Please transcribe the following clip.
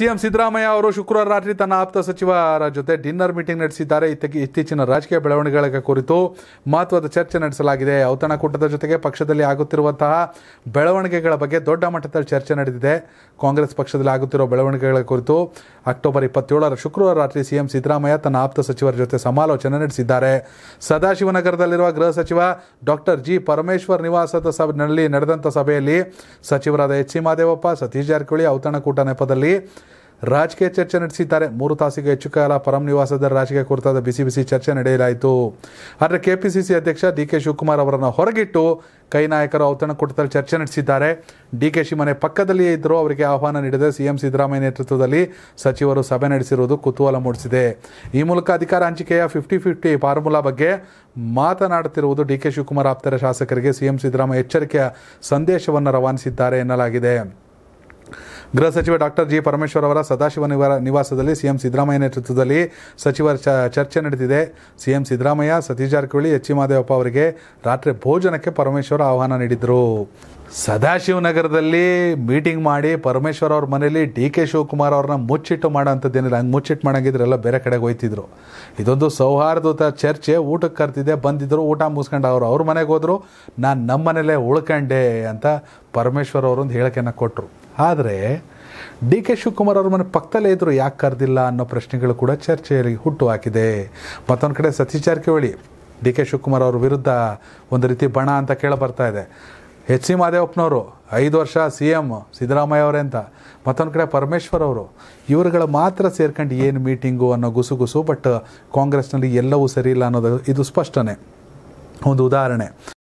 CM Siddaramaiah ಅವರು ಶುಕ್ರವಾರ ರಾತ್ರಿ ತನ್ನ ಆಪ್ತ ಸಚಿವರ ಜೊತೆ ಡಿನ್ನರ್ ಮೀಟಿಂಗ್ ನಡೆಸಿದ್ದಾರೆ ಇತ್ತೀ- ಇತ್ತೀಚಿನ ರಾಜಕೀಯ ಬೆಳವಣಿಗೆಗಳ ಕುರಿತು ಮಹತ್ವದ ಚರ್ಚೆ ನಡೆಸಲಾಗಿದೆ ಔತಣಕೂಟದ ಜೊತೆಗೆ ಪಕ್ಷದಲ್ಲಿ ಆಗುತ್ತಿರುವಂತಹ ಬೆಳವಣಿಗೆಗಳ ಬಗ್ಗೆ ದೊಡ್ಡ ಮಟ್ಟದಲ್ಲಿ ಚರ್ಚೆ ನಡೆದಿದೆ ಕಾಂಗ್ರೆಸ್ ಪಕ್ಷದಲ್ಲಿ ಆಗುತ್ತಿರುವ ಬೆಳವಣಿಗೆಗಳ ಕುರಿತು ಅಕ್ಟೋಬರ್ ಇಪ್ಪತ್ತೇಳರ ಶುಕ್ರವಾರ ರಾತ್ರಿ ಸಿಎಂ ಸಿದ್ದರಾಮಯ್ಯ ತನ್ನ ಆಪ್ತ ಸಚಿವರ ಜೊತೆ ಸಮಾಲೋಚನೆ ನಡೆಸಿದ್ದಾರೆ ಸದಾಶಿವನಗರದಲ್ಲಿರುವ ಗೃಹ ಸಚಿವ ಡಾಕ್ಟರ್ ಜಿ ಪರಮೇಶ್ವರ್ ನಿವಾಸದ ಸಭೆಯಲ್ಲಿ ನಡೆದಂಥ ಸಭೆಯಲ್ಲಿ ಸಚಿವರಾದ ಎಚ್ ಸಿ ಮಾದೇವಪ್ಪ ಸತೀಶ್ ಜಾರಕಿಹೊಳಿ ಔತಣಕೂಟ ನೆಪದಲ್ಲಿ ರಾಜಕೀಯ ಚರ್ಚೆ ನಡೆಸಿದ್ದಾರೆ ಮೂರು ತಾಸಿಗೆ ಹೆಚ್ಚು ಕಾಲ ಪರಂ ನಿವಾಸದ ರಾಜಕೀಯ ಕುರಿತಾದ ಬಿಸಿ ಬಿಸಿ ಚರ್ಚೆ ನಡೆಯಲಾಯಿತು ಆದರೆ ಕೆಪಿಸಿಸಿ ಅಧ್ಯಕ್ಷ ಡಿ ಕೆ ಶಿವಕುಮಾರ್ ಅವರನ್ನು ಹೊರಗಿಟ್ಟು ಕೈ ನಾಯಕರು ಔತಣಕೂಟದಲ್ಲಿ ಚರ್ಚೆ ನಡೆಸಿದ್ದಾರೆ ಡಿ ಕೆ ಶಿ ಮನೆ ಪಕ್ಕದಲ್ಲಿಯೇ ಇದ್ದರೂ ಅವರಿಗೆ ಆಹ್ವಾನ ನೀಡಿದ ಸಿಎಂ ಸಿದ್ದರಾಮಯ್ಯ ನೇತೃತ್ವದಲ್ಲಿ ಸಚಿವರು ಸಭೆ ನಡೆಸಿರುವುದು ಕುತೂಹಲ ಮೂಡಿಸಿದೆ ಈ ಮೂಲಕ ಅಧಿಕಾರ ಹಂಚಿಕೆಯ ಫಿಫ್ಟಿ ಫಿಫ್ಟಿ ಫಾರ್ಮುಲಾ ಬಗ್ಗೆ ಮಾತನಾಡುತ್ತಿರುವುದು ಡಿ ಕೆ ಶಿವಕುಮಾರ್ ಆಪ್ತರ ಶಾಸಕರಿಗೆ ಸಿಎಂ ಸಿದ್ದರಾಮಯ್ಯ ಎಚ್ಚರಿಕೆಯ ಸಂದೇಶವನ್ನು ರವಾನಿಸಿದ್ದಾರೆ ಎನ್ನಲಾಗಿದೆ ಗೃಹ ಸಚಿವ ಡಾಕ್ಟರ್ ಜಿ ಪರಮೇಶ್ವರ್ ಅವರ ಸದಾಶಿವ ನಿವಾರ ನಿವಾಸದಲ್ಲಿ ಸಿಎಂ ಸಿದ್ದರಾಮಯ್ಯ ನೇತೃತ್ವದಲ್ಲಿ ಸಚಿವರ ಚ ಚರ್ಚೆ ನಡೆದಿದೆ CM Siddaramaiah Satish Jarkiholi H C Mahadevappa ಅವರಿಗೆ ರಾತ್ರಿ ಭೋಜನಕ್ಕೆ ಪರಮೇಶ್ವರ್ ಆಹ್ವಾನ ನೀಡಿದರು ಸದಾಶಿವನಗರದಲ್ಲಿ ಮೀಟಿಂಗ್ ಮಾಡಿ ಪರಮೇಶ್ವರ್ ಅವ್ರ ಮನೇಲಿ ಡಿ ಕೆ ಶಿವಕುಮಾರ್ ಅವ್ರನ್ನ ಮುಚ್ಚಿಟ್ಟು ಮಾಡೋಂಥದ್ದೇನಿಲ್ಲ ಹಂಗೆ ಮುಚ್ಚಿಟ್ಟು ಮಾಡಂಗಿದ್ರೆಲ್ಲ ಬೇರೆ ಕಡೆಗೆ ಹೋಯ್ತಿದ್ರು ಇದೊಂದು ಸೌಹಾರ್ದತ ಚರ್ಚೆ ಊಟಕ್ಕೆ ಕರ್ತಿದ್ದೆ ಬಂದಿದ್ದರು ಊಟ ಮುಗಿಸ್ಕೊಂಡು ಅವರು ಅವ್ರ ಮನೆಗೆ ಹೋದರು ನಾನು ನಮ್ಮ ಮನೇಲೇ ಉಳ್ಕಂಡೆ ಅಂತ ಪರಮೇಶ್ವರ್ ಅವರೊಂದು ಹೇಳಿಕೆಯನ್ನು ಕೊಟ್ಟರು ಆದರೆ ಡಿ ಕೆ ಶಿವಕುಮಾರ್ ಅವ್ರ ಮನೆ ಪಕ್ಕದಲ್ಲೇ ಇದ್ರು ಯಾಕೆ ಕರೆದಿಲ್ಲ ಅನ್ನೋ ಪ್ರಶ್ನೆಗಳು ಕೂಡ ಚರ್ಚೆಯಲ್ಲಿ ಹುಟ್ಟು ಹಾಕಿದೆ ಮತ್ತೊಂದು ಕಡೆ ಸತೀಶ್ ಜಾರಕಿಹೊಳಿ ಡಿ ಕೆ ಶಿವಕುಮಾರ್ ಅವ್ರ ವಿರುದ್ಧ ಒಂದು ರೀತಿ ಬಣ ಅಂತ ಕೇಳ ಬರ್ತಾ ಇದೆ ಎಚ್ ಸಿ ಮಾದೇವಪ್ಪನವರು ಐದು ವರ್ಷ ಸಿ ಎಮ್ ಸಿದ್ದರಾಮಯ್ಯ ಅವರೇ ಅಂತ ಮತ್ತೊಂದು ಕಡೆ ಪರಮೇಶ್ವರ್ ಅವರು ಇವರುಗಳ ಮಾತ್ರ ಸೇರ್ಕೊಂಡು ಏನು ಮೀಟಿಂಗು ಅನ್ನೋ ಗುಸುಗುಸು ಬಟ್ ಕಾಂಗ್ರೆಸ್ನಲ್ಲಿ ಎಲ್ಲವೂ ಸರಿ ಇಲ್ಲ ಅನ್ನೋದು ಇದು ಸ್ಪಷ್ಟನೆ ಒಂದು ಉದಾಹರಣೆ